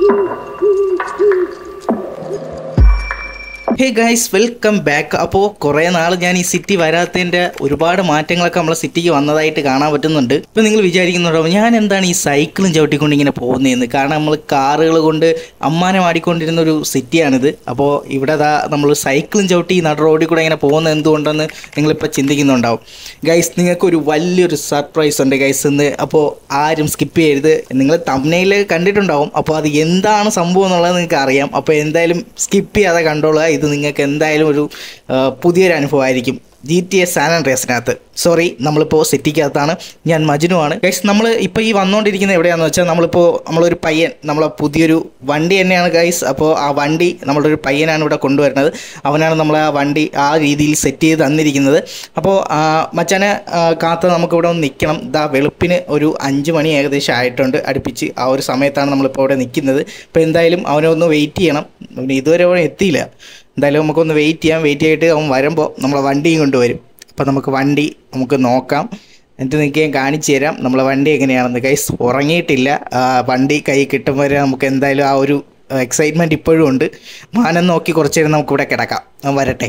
hey guys welcome back അപ്പോൾ കുറേ നാൾ ഞാൻ ഈ സിറ്റി വരാത്തതിൻ്റെ ഒരുപാട് മാറ്റങ്ങളൊക്കെ നമ്മളെ സിറ്റിക്ക് വന്നതായിട്ട് കാണാൻ പറ്റുന്നുണ്ട് ഇപ്പോൾ നിങ്ങൾ വിചാരിക്കുന്നുണ്ടാവും ഞാൻ എന്താണ് ഈ സൈക്കിളും ചവിട്ടിക്കൊണ്ട് ഇങ്ങനെ പോകുന്നതെന്ന് കാരണം നമ്മൾ കാറുകൾ കൊണ്ട് അമ്മാനെ മാടിക്കൊണ്ടിരുന്ന ഒരു സിറ്റിയാണിത് അപ്പോൾ ഇവിടെ ദാ നമ്മൾ സൈക്കിളും ചവിട്ടി ഈ നട റോഡിൽ കൂടെ ഇങ്ങനെ പോകുന്നത് എന്തുകൊണ്ടെന്ന് നിങ്ങളിപ്പോൾ ചിന്തിക്കുന്നുണ്ടാവും ഗൈസ് നിങ്ങൾക്കൊരു വലിയൊരു സർപ്രൈസ് ഉണ്ട് ഗൈസ് എന്ന് അപ്പോൾ ആരും സ്കിപ്പ് ചെയ്യരുത് നിങ്ങൾ തമ്മനയിൽ കണ്ടിട്ടുണ്ടാവും അപ്പോൾ അത് എന്താണ് സംഭവം എന്നുള്ളത് നിങ്ങൾക്ക് അറിയാം അപ്പോൾ എന്തായാലും സ്കിപ്പ് ചെയ്യാതെ കണ്ടോളുക ഇത് നിങ്ങൾക്ക് എന്തായാലും ഒരു ആ, പുതിയൊരു അനുഭവമായിരിക്കും ജി ടി എസ് സാൻ ആൻഡ്രിയസിനകത്ത് സോറി നമ്മളിപ്പോൾ സിറ്റിക്കകത്താണ് ഞാൻ മജ്നുവാണ് ഗൈസ് നമ്മൾ ഇപ്പോൾ ഈ വന്നുകൊണ്ടിരിക്കുന്നത് എവിടെയാണെന്ന് വെച്ചാൽ നമ്മളിപ്പോൾ നമ്മളൊരു പയ്യൻ നമ്മളെ പുതിയൊരു വണ്ടി തന്നെയാണ് ഗൈസ് അപ്പോൾ ആ വണ്ടി നമ്മളുടെ ഒരു പയ്യനാണ് ഇവിടെ കൊണ്ടുവരുന്നത് അവനാണ് നമ്മൾ ആ വണ്ടി ആ രീതിയിൽ സെറ്റ് ചെയ്ത് തന്നിരിക്കുന്നത് അപ്പോൾ ആ, മച്ചാനെ ആ, കാത്ത് നമുക്കിവിടെ ഒന്ന് നിൽക്കണം ഇതാ വെളുപ്പിന് ഒരു അഞ്ച് മണി ഏകദേശം ആയിട്ടുണ്ട് അടുപ്പിച്ച് ആ ഒരു സമയത്താണ് നമ്മളിപ്പോൾ ഇവിടെ നിൽക്കുന്നത് അപ്പോൾ എന്തായാലും അവനെ ഒന്ന് വെയിറ്റ് ചെയ്യണം അവന് ഇതുവരെ അവൻ എത്തിയില്ല എന്തായാലും നമുക്കൊന്ന് വെയിറ്റ് ചെയ്യാം വെയിറ്റ് ചെയ്തിട്ട് അവൻ വരുമ്പോൾ നമ്മളെ വണ്ടിയും കൊണ്ടുവരും അപ്പോൾ നമുക്ക് വണ്ടി നമുക്ക് നോക്കാം എന്നിട്ട് നിങ്ങൾക്ക് ഞാൻ കാണിച്ചു തരാം നമ്മളെ വണ്ടി എങ്ങനെയാണെന്ന് കൈസ് ഉറങ്ങിയിട്ടില്ല ആ, വണ്ടി കൈ കിട്ടും വരെ നമുക്ക് എന്തായാലും ആ ഒരു എക്സൈറ്റ്മെൻറ്റ് ഇപ്പോഴും ഉണ്ട് മാനം നോക്കി കുറച്ച് നേരം നമുക്ക് ഇവിടെ കിടക്കാം അവൻ വരട്ടെ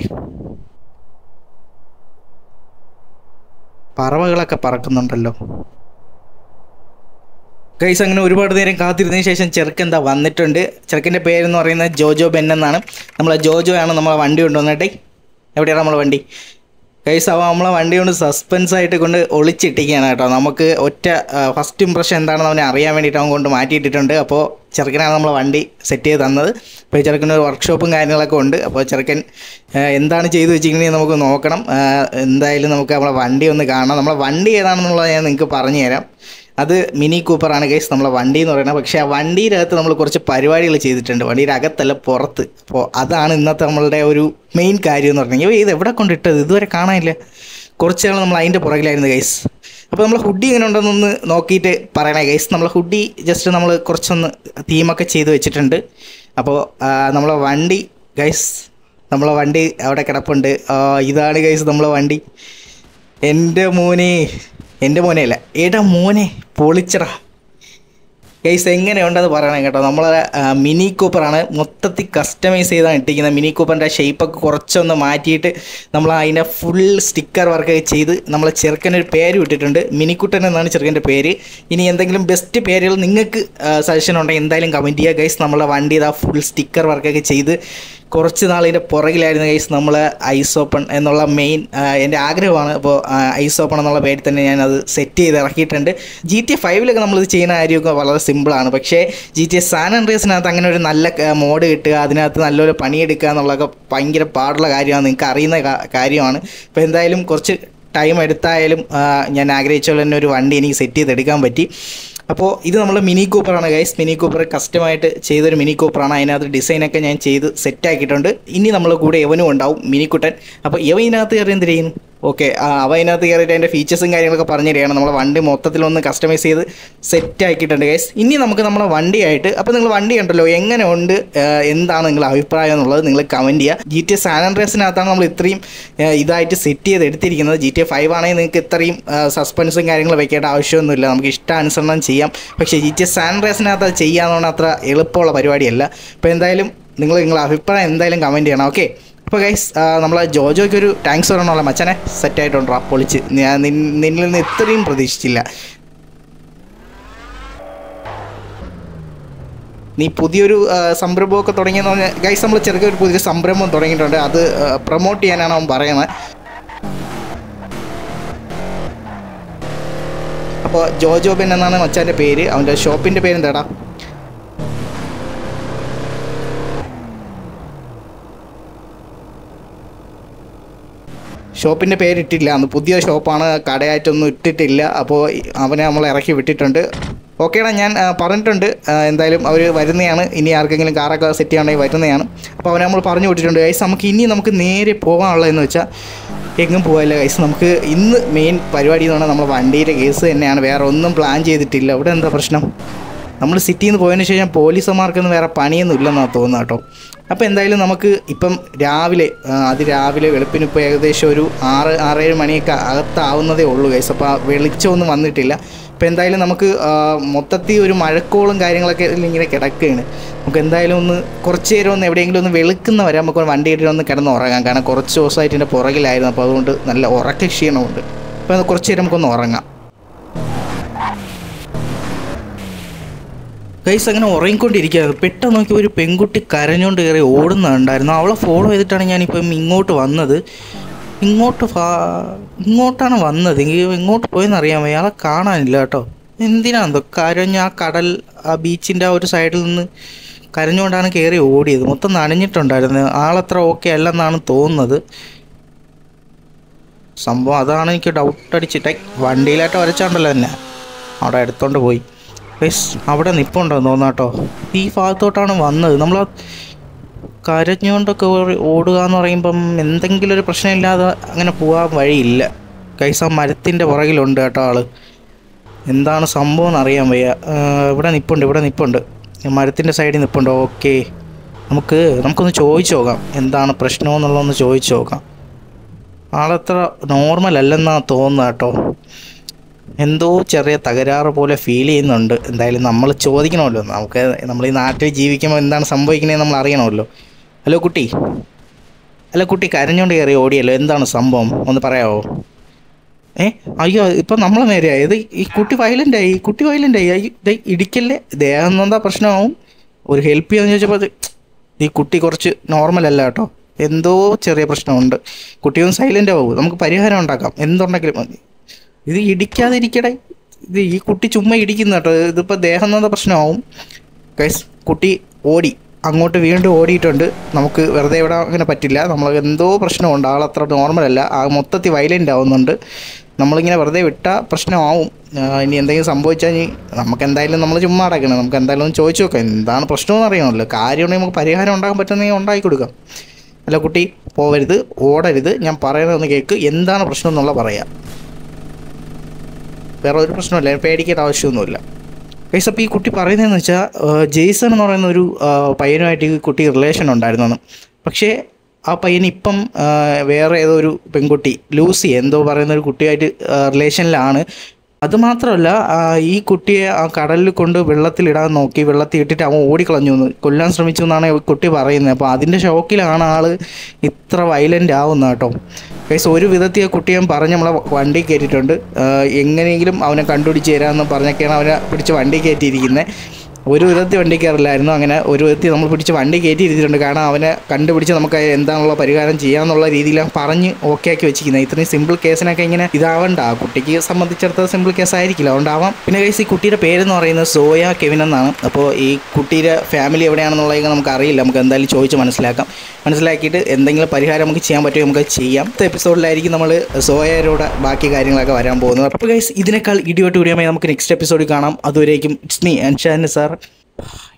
പറവകളൊക്കെ പറക്കുന്നുണ്ടല്ലോ ഗൈസ് അങ്ങനെ ഒരുപാട് നേരം കാത്തിരുന്നതിന് ശേഷം ചെറുക്കൻ എന്താ വന്നിട്ടുണ്ട് ചെറുക്കൻ്റെ പേരെന്ന് പറയുന്നത് ജോജോ ബെൻ എന്നാണ് നമ്മളെ ജോജോ ആണ് നമ്മളെ വണ്ടി കൊണ്ടുവന്നിട്ടേ എവിടെയാണ് നമ്മളെ വണ്ടി ഗൈസ് അവ നമ്മളെ വണ്ടി കൊണ്ട് സസ്പെൻസ് ആയിട്ട് കൊണ്ട് ഒളിച്ചിട്ടിരിക്കുകയാണ് കേട്ടോ നമുക്ക് ഒറ്റ ഫസ്റ്റ് ഇമ്പ്രഷൻ എന്താണെന്ന് അവനെ അറിയാൻ വേണ്ടിയിട്ട് അവൻ കൊണ്ട് മാറ്റിയിട്ടിട്ടുണ്ട് അപ്പോൾ ചെറുക്കനാണ് നമ്മളെ വണ്ടി സെറ്റ് ചെയ്ത് തന്നത് അപ്പോൾ ഈ ചെറുക്കന് ഒരു വർക്ക്ഷോപ്പും കാര്യങ്ങളൊക്കെ ഉണ്ട് അപ്പോൾ ചെറുക്കൻ ആ, എന്താണ് ചെയ്തു വെച്ചിരിക്കുന്നത് നമുക്ക് നോക്കണം ആ, എന്തായാലും നമുക്ക് നമ്മളെ വണ്ടി ഒന്ന് കാണാം നമ്മളെ വണ്ടി ഏതാണെന്നുള്ളത് ഞാൻ നിങ്ങൾക്ക് പറഞ്ഞു തരാം അത് മിനി കൂപ്പറാണ് ഗൈസ് നമ്മളെ വണ്ടി എന്ന് പറയുന്നത് പക്ഷേ ആ വണ്ടിയുടെ അകത്ത് നമ്മൾ കുറച്ച് പരിപാടികൾ ചെയ്തിട്ടുണ്ട് വണ്ടിയുടെ അകത്തല്ല പുറത്ത് അപ്പോൾ അതാണ് ഇന്നത്തെ നമ്മളുടെ ഒരു മെയിൻ കാര്യം എന്ന് പറഞ്ഞെങ്കിൽ ഇത് എവിടെ കൊണ്ടിട്ടത് ഇതുവരെ കാണാനില്ല കുറച്ച് നാൾ നമ്മൾ അതിൻ്റെ പുറകിലായിരുന്നു ഗൈസ് അപ്പോൾ നമ്മൾ ഹുഡി എങ്ങനെ ഉണ്ടെന്നൊന്ന് നോക്കിയിട്ട് പറയണേ ഗൈസ് നമ്മളെ ഹുഡി ജസ്റ്റ് നമ്മൾ കുറച്ചൊന്ന് തീമൊക്കെ ചെയ്ത് വെച്ചിട്ടുണ്ട് അപ്പോൾ ആ, നമ്മളെ വണ്ടി ഗൈസ് നമ്മളെ വണ്ടി അവിടെ കിടപ്പുണ്ട് ആ, ഇതാണ് ഗൈസ് നമ്മളെ വണ്ടി എൻ്റെ മോനെ എൻ്റെ മോനെ അല്ല എടാ മോനെ പൊളിച്ചടാ ഗൈസ് എങ്ങനെയുണ്ടെന്ന് പറയണം കേട്ടോ നമ്മൾ മിനി കൂപ്പറാണ് മൊത്തത്തിൽ കസ്റ്റമൈസ് ചെയ്താണ് ഇട്ടിരിക്കുന്നത് മിനി കൂപ്പറിൻ്റെ ഷേപ്പൊക്കെ കുറച്ചൊന്ന് മാറ്റിയിട്ട് നമ്മൾ അതിനെ ഫുൾ സ്റ്റിക്കർ വർക്ക് ചെയ്ത് നമ്മൾ ചെറുക്കനൊരു പേര് വിട്ടിട്ടുണ്ട് മിനിക്കുട്ടൻ എന്നാണ് ചെറുക്കൻ്റെ പേര് ഇനി എന്തെങ്കിലും ബെസ്റ്റ് പേരുകൾ നിങ്ങൾക്ക് സജഷൻ ഉണ്ടെങ്കിൽ എന്തായാലും കമൻറ്റ് ചെയ്യുക ഗൈസ് നമ്മളെ വണ്ടി ഇതാ ഫുൾ സ്റ്റിക്കർ വർക്കൊക്കെ ചെയ്ത് കുറച്ച് നാളിൻ്റെ പുറകിലായിരുന്നു ഗൈസ് നമ്മൾ ഐസ് ഓപ്പൺ എന്നുള്ള മെയിൻ എൻ്റെ ആഗ്രഹമാണ് അപ്പോൾ ഐസ് ഓപ്പൺ എന്നുള്ള പേരിൽ തന്നെ ഞാൻ അത് സെറ്റ് ചെയ്ത് ഇറക്കിയിട്ടുണ്ട് ജി ടി ഫൈവിലൊക്കെ നമ്മളിത് ചെയ്യുന്ന കാര്യമൊക്കെ വളരെ സിമ്പിളാണ് പക്ഷേ ജി ടി സാൻ ആൻഡ്രിയസിനകത്ത് അങ്ങനെ ഒരു നല്ല മോഡ് കിട്ടുക അതിനകത്ത് നല്ലൊരു പണിയെടുക്കുക എന്നുള്ളതൊക്കെ ഭയങ്കര പാടുള്ള കാര്യമാണ് നിങ്ങൾക്ക് അറിയുന്ന കാ- കാര്യമാണ് അപ്പോൾ എന്തായാലും കുറച്ച് ടൈം എടുത്തായാലും ആ, ഞാൻ ആഗ്രഹിച്ച പോലെ തന്നെ ഒരു വണ്ടി എനിക്ക് സെറ്റ് ചെയ്തെടുക്കാൻ പറ്റി അപ്പോൾ ഇത് നമ്മൾ മിനി കൂപ്പറാണ് ഗൈസ് മിനി കൂപ്പർ കസ്റ്റമായിട്ട് ചെയ്തൊരു മിനി കൂപ്പറാണ് അതിനകത്ത് ഡിസൈനൊക്കെ ഞാൻ ചെയ്ത് സെറ്റ് ആക്കിയിട്ടുണ്ട് ഇനി നമ്മൾ കൂടെ യവനും ഉണ്ടാവും മിനിക്കുട്ടൻ അപ്പോൾ യവ ഇതിനകത്ത് കയറി എന്ത് ചെയ്യും ഓക്കെ അവ അതിനകത്ത് കയറിയിട്ട് അതിൻ്റെ ഫീച്ചേഴ്സും കാര്യങ്ങളൊക്കെ പറഞ്ഞു തരികയാണ് നമ്മളെ വണ്ടി മൊത്തത്തിലൊന്ന് കസ്റ്റമൈസ് ചെയ്ത് സെറ്റ് ആക്കിയിട്ടുണ്ട് ഗൈസ് ഇനി നമുക്ക് നമ്മളെ വണ്ടിയായിട്ട് അപ്പോൾ നിങ്ങൾ വണ്ടി ഉണ്ടല്ലോ എങ്ങനെ ഉണ്ട് ആ, എന്താണ് നിങ്ങളുടെ അഭിപ്രായം എന്നുള്ളത് നിങ്ങൾ കമൻറ്റ് ചെയ്യുക ജി ടി എ സാൻ ആൻഡ്രിയസിനകത്താണ് നമ്മൾ ഇത്രയും ആ, ഇതായിട്ട് സെറ്റ് ചെയ്ത് എടുത്തിരിക്കുന്നത് ജി ടി എ ഫൈവ് ആണെങ്കിൽ നിങ്ങൾക്ക് ഇത്രയും സസ്പെൻസും കാര്യങ്ങളും വെക്കേണ്ട ആവശ്യമൊന്നുമില്ല നമുക്ക് ഇഷ്ടാനുസരണം ചെയ്യാം പക്ഷേ ജി ടി എ സാൻ ആൻഡ്രിയസിനകത്ത് അത് ചെയ്യാമെന്നാണ് അത്ര എളുപ്പമുള്ള പരിപാടിയല്ല അപ്പോൾ എന്തായാലും നിങ്ങൾ നിങ്ങളുടെ അഭിപ്രായം എന്തായാലും കമൻറ്റ് ചെയ്യണം ഓക്കെ അപ്പോൾ ഗൈസ് നമ്മളെ ജോജോയ്ക്ക് ഒരു താങ്ക്സ് പറയണമല്ലോ മച്ചനെ സെറ്റ് ആയിട്ടുണ്ടോ പൊളിച്ച് ഞാൻ നിൻ- നിന്നിൽ നിന്ന് ഇത്രയും പ്രതീക്ഷിച്ചില്ല നീ പുതിയൊരു ആ, സംരംഭമൊക്കെ തുടങ്ങിയെന്ന് പറഞ്ഞാൽ ഗൈസ് നമ്മൾ ചെറുക്കെ ഒരു പുതിയൊരു സംരംഭം തുടങ്ങിയിട്ടുണ്ട് അത് പ്രൊമോട്ട് ചെയ്യാനാണ് അവൻ പറയുന്നത് അപ്പോൾ ജോജോ ബെൻ എന്നാണ് മച്ചാൻ്റെ പേര് അവൻ്റെ ഷോപ്പിൻ്റെ പേര് എന്താടാ ഷോപ്പിൻ്റെ പേരിട്ടില്ല അന്ന് പുതിയ ഷോപ്പാണ് കടയായിട്ടൊന്നും ഇട്ടിട്ടില്ല അപ്പോൾ അവനെ നമ്മൾ ഇറക്കി വിട്ടിട്ടുണ്ട് ഓക്കേടാ ഞാൻ ആ, പറഞ്ഞിട്ടുണ്ട് ആ, എന്തായാലും അവർ വരുന്നതാണ് ഇനി ആർക്കെങ്കിലും കാറൊക്കെ സെറ്റ് ചെയ്യണമെങ്കിൽ വരുന്നതാണ് അപ്പോൾ അവനെ നമ്മൾ പറഞ്ഞു വിട്ടിട്ടുണ്ട് ഗൈസ് നമുക്ക് ഇനി നമുക്ക് നേരെ പോകാനുള്ളതെന്ന് വെച്ചാൽ എങ്ങും പോകാനില്ല ഗൈസ് നമുക്ക് ഇന്ന് മെയിൻ പരിപാടി എന്ന് പറഞ്ഞാൽ നമ്മൾ വണ്ടിയുടെ കേസ് തന്നെയാണ് വേറെ ഒന്നും പ്ലാൻ ചെയ്തിട്ടില്ല ഇവിടെ എന്താ പ്രശ്നം നമ്മൾ സിറ്റിയിൽ നിന്ന് പോയതിന് ശേഷം പോലീസുമാർക്കൊന്നും വേറെ പണിയൊന്നും ഇല്ലെന്നാണ് തോന്നുന്നത് കേട്ടോ അപ്പോൾ എന്തായാലും നമുക്ക് ഇപ്പം രാവിലെ ആ, അതിരാവിലെ വെളുപ്പിന് ഇപ്പോൾ ഏകദേശം ഒരു ആറ് ആറേഴ് മണിയൊക്കെ അകത്താവുന്നതേ ഉള്ളൂ ഗൈസ് അപ്പോൾ ആ വെളിച്ചമൊന്നും വന്നിട്ടില്ല അപ്പോൾ എന്തായാലും നമുക്ക് ആ, മൊത്തത്തിൽ ഒരു മഴക്കോളും കാര്യങ്ങളൊക്കെ ഇതിൽ ഇങ്ങനെ കിടക്കുകയാണ് നമുക്ക് എന്തായാലും ഒന്ന് കുറച്ച് നേരം ഒന്ന് എവിടെയെങ്കിലും ഒന്ന് വെളുക്കുന്ന വരെ നമുക്ക് ഒരു വണ്ടി ഇട്ടിട്ട് ഒന്ന് കിടന്ന് ഉറങ്ങാം കാരണം കുറച്ച് ദിവസമായിട്ട് എൻ്റെ പുറകിലായിരുന്നു അപ്പോൾ അതുകൊണ്ട് നല്ല ഉറക്ക ക്ഷീണമുണ്ട് അപ്പോൾ കുറച്ച് നേരം നമുക്കൊന്ന് ഉറങ്ങാം ഗൈസ് അങ്ങനെ ഉറങ്ങിക്കൊണ്ടിരിക്കുകയായിരുന്നു പെട്ടെന്ന് നോക്കി ഒരു പെൺകുട്ടി കരഞ്ഞുകൊണ്ട് കയറി ഓടുന്നുണ്ടായിരുന്നു അവളെ ഫോളോ ചെയ്തിട്ടാണ് ഞാനിപ്പം ഇങ്ങോട്ട് വന്നത് ഇങ്ങോട്ട് ഫാ ഇങ്ങോട്ടാണ് വന്നത് എങ്കിൽ ഇങ്ങോട്ട് പോയെന്ന് അറിയാൻ വയ്യ ആളെ കാണാനില്ല കേട്ടോ എന്തിനാണെന്തോ കരഞ്ഞ ആ കടൽ ആ ബീച്ചിൻ്റെ ആ ഒരു സൈഡിൽ നിന്ന് കരഞ്ഞുകൊണ്ടാണ് കയറി ഓടിയത് മൊത്തം നനഞ്ഞിട്ടുണ്ടായിരുന്നു ആളത്ര ഓക്കെ അല്ലെന്നാണ് തോന്നുന്നത് സംഭവം അതാണ് എനിക്ക് ഡൗട്ട് അടിച്ചിട്ട് വണ്ടിയിലായിട്ട് വരച്ചാണ്ടല്ലോ തന്നെ അവിടെ എടുത്തോണ്ട് പോയി ഗൈസ് അവിടെ നിപ്പുണ്ടോ തോന്നാട്ടോ ഈ ഭാഗത്തോട്ടാണ് വന്നത് നമ്മൾ കരഞ്ഞുകൊണ്ടൊക്കെ ഓടി- ഓടുക എന്ന് പറയുമ്പം എന്തെങ്കിലും ഒരു പ്രശ്നമില്ലാതെ അങ്ങനെ പോകാൻ വഴിയില്ല ഗൈസ് ആ മരത്തിൻ്റെ പുറകിലുണ്ട് കേട്ടോ ആള് എന്താണ് സംഭവം എന്ന് അറിയാൻ വയ്യ ആ, ഇവിടെ നിപ്പുണ്ട് ഇവിടെ നിപ്പുണ്ട് മരത്തിൻ്റെ സൈഡിൽ നിപ്പുണ്ട് ഓക്കെ നമുക്ക് നമുക്കൊന്ന് ചോദിച്ചു നോക്കാം എന്താണ് പ്രശ്നമെന്നുള്ളതൊന്ന് ചോദിച്ചു നോക്കാം ആളത്ര നോർമൽ അല്ലെന്നാണ് തോന്നുന്നത് കേട്ടോ എന്തോ ചെറിയ തകരാറ് പോലെ ഫീൽ ചെയ്യുന്നുണ്ട് എന്തായാലും നമ്മൾ ചോദിക്കണമല്ലോ നമുക്ക് നമ്മൾ ഈ നാട്ടിൽ ജീവിക്കുമ്പോൾ എന്താണ് സംഭവിക്കുന്നത് നമ്മൾ അറിയണമല്ലോ ഹലോ കുട്ടി ഹലോ കുട്ടി കരഞ്ഞോണ്ട് കയറി ഓടിയല്ലോ എന്താണ് സംഭവം ഒന്ന് പറയാമോ ഏ അയ്യോ ഇപ്പം നമ്മൾ നേരെയായത് ഈ കുട്ടി വയലൻ്റ് ആയി കുട്ടി വയലൻ്റ് ആയി അയ്യോ ദേ ഇടിക്കല്ലേ ദേഹം എന്താ പ്രശ്നമാവും ഒരു ഹെൽപ്പ് ചെയ്യാന്ന് ചോദിച്ചപ്പോൾ അത് ഈ കുട്ടി കുറച്ച് നോർമൽ അല്ല കേട്ടോ എന്തോ ചെറിയ പ്രശ്നമുണ്ട് കുട്ടിയൊന്ന് സൈലൻ്റ് ആവും നമുക്ക് പരിഹാരം ഉണ്ടാക്കാം എന്തുണ്ടെങ്കിലും മതി ഇത് ഇടിക്കാതിരിക്കടേ ഇത് ഈ കുട്ടി ചുമ്മാ ഇടിക്കുന്ന കേട്ടോ ഇതിപ്പോൾ ദേഹം എന്താ പ്രശ്നമാവും ഗൈസ് കുട്ടി ഓടി അങ്ങോട്ട് വീണ്ടും ഓടിയിട്ടുണ്ട് നമുക്ക് വെറുതെ ഇവിടെ അങ്ങനെ പറ്റില്ല നമ്മൾ എന്തോ പ്രശ്നമുണ്ട് ആളത്ര നോർമൽ അല്ല ആ മൊത്തത്തിൽ വയലൻ്റ് ആവുന്നുണ്ട് നമ്മളിങ്ങനെ വെറുതെ വിട്ടാൽ പ്രശ്നമാവും ആ, ഇനി എന്തെങ്കിലും സംഭവിച്ചാൽ ഇനി നമുക്ക് എന്തായാലും നമ്മൾ ചുമ്മാ അടക്കണം നമുക്ക് എന്തായാലും ഒന്ന് ചോദിച്ചു നോക്കാം എന്താണ് പ്രശ്നമെന്ന് അറിയണമല്ലോ കാര്യമുണ്ടെങ്കിൽ നമുക്ക് പരിഹാരം ഉണ്ടാക്കാൻ പറ്റുന്നെങ്കിൽ ഉണ്ടാക്കി കൊടുക്കാം അല്ല കുട്ടി പോവരുത് ഓടരുത് ഞാൻ പറയുന്നതൊന്ന് കേൾക്ക് എന്താണ് പ്രശ്നം എന്നുള്ള പറയാം വേറെ ഒരു പ്രശ്നമില്ല പേടിക്കേണ്ട ആവശ്യമൊന്നുമില്ല ഗൈസ് അപ്പോൾ ഈ കുട്ടി പറയുന്നതെന്ന് വെച്ചാൽ ജെയ്സൺ എന്ന് പറയുന്ന ഒരു ആ, പയ്യനുമായിട്ട് ഈ കുട്ടി റിലേഷൻ ഉണ്ടായിരുന്നു പക്ഷേ ആ പയ്യൻ ഇപ്പം ആ, വേറെ ഏതോ ഒരു പെൺകുട്ടി ലൂസി എന്തോ പറയുന്ന ഒരു കുട്ടിയായിട്ട് റിലേഷനിലാണ് അതുമാത്രമല്ല ആ, ഈ കുട്ടിയെ ആ കടലിൽ കൊണ്ട് വെള്ളത്തിലിടാൻ നോക്കി വെള്ളത്തിൽ ഇട്ടിട്ട് അവൻ ഓടിക്കളഞ്ഞു എന്ന് കൊല്ലാൻ ശ്രമിച്ചു എന്നാണ് ഈ കുട്ടി പറയുന്നത് അപ്പോൾ അതിൻ്റെ ഷോക്കിലാണ് ആൾ ഇത്ര വയലൻ്റ് ആവുന്നത് കേട്ടോ ഗൈസ് ഒരു വിധത്തിൽ ആ കുട്ടി ഞാൻ പറഞ്ഞ് നമ്മളെ വണ്ടി കയറ്റിയിട്ടുണ്ട് ആ, എങ്ങനെയെങ്കിലും അവനെ കണ്ടുപിടിച്ച് തരാമെന്ന് പറഞ്ഞൊക്കെയാണ് അവനെ പിടിച്ച് വണ്ടി കയറ്റിയിരിക്കുന്നത് ഒരു വിധത്തിൽ വണ്ടി കയറില്ലായിരുന്നു അങ്ങനെ ഒരു വിധത്തിൽ നമ്മൾ പിടിച്ച് വണ്ടി കയറ്റി ഇരുത്തിയിട്ടുണ്ട് കാരണം അവനെ കണ്ടുപിടിച്ച് നമുക്ക് എന്താണുള്ള പരിഹാരം ചെയ്യാന്നുള്ള രീതിയിൽ പറഞ്ഞ് ഓക്കെ ആക്കി വെച്ചിരിക്കുന്നത് ഇത്രയും സിമ്പിൾ കേസിനൊക്കെ ഇങ്ങനെ ഇതാവണ്ട ആ കുട്ടിക്ക് സംബന്ധിച്ചിടത്തോളം സിമ്പിൾ കേസ് ആയിരിക്കില്ല അതുകൊണ്ടാവാം പിന്നെ കൈസ് ഈ കുട്ടിയുടെ പേരെന്ന് പറയുന്നത് സോയ കെവിൻ എന്നാണ് അപ്പോൾ ഈ കുട്ടിയുടെ ഫാമിലി എവിടെയാണെന്നുള്ളത് നമുക്ക് അറിയില്ല നമുക്ക് എന്തായാലും ചോദിച്ച് മനസ്സിലാക്കാം മനസ്സിലാക്കിയിട്ട് എന്തെങ്കിലും പരിഹാരം നമുക്ക് ചെയ്യാൻ പറ്റുമോ നമുക്ക് ചെയ്യാം അടുത്ത എപ്പിസോഡിലായിരിക്കും നമ്മൾ സോയയുടെ ബാക്കി കാര്യങ്ങളൊക്കെ വരാൻ പോകുന്നത് അപ്പോൾ ഗൈസ് ഇതിനേക്കാൾ ഇടിയോട്ട് വീഡിയോമായി നമുക്ക് നെക്സ്റ്റ് എപ്പിസോഡിൽ കാണാം അതുവരേക്കും it's me and Shan sir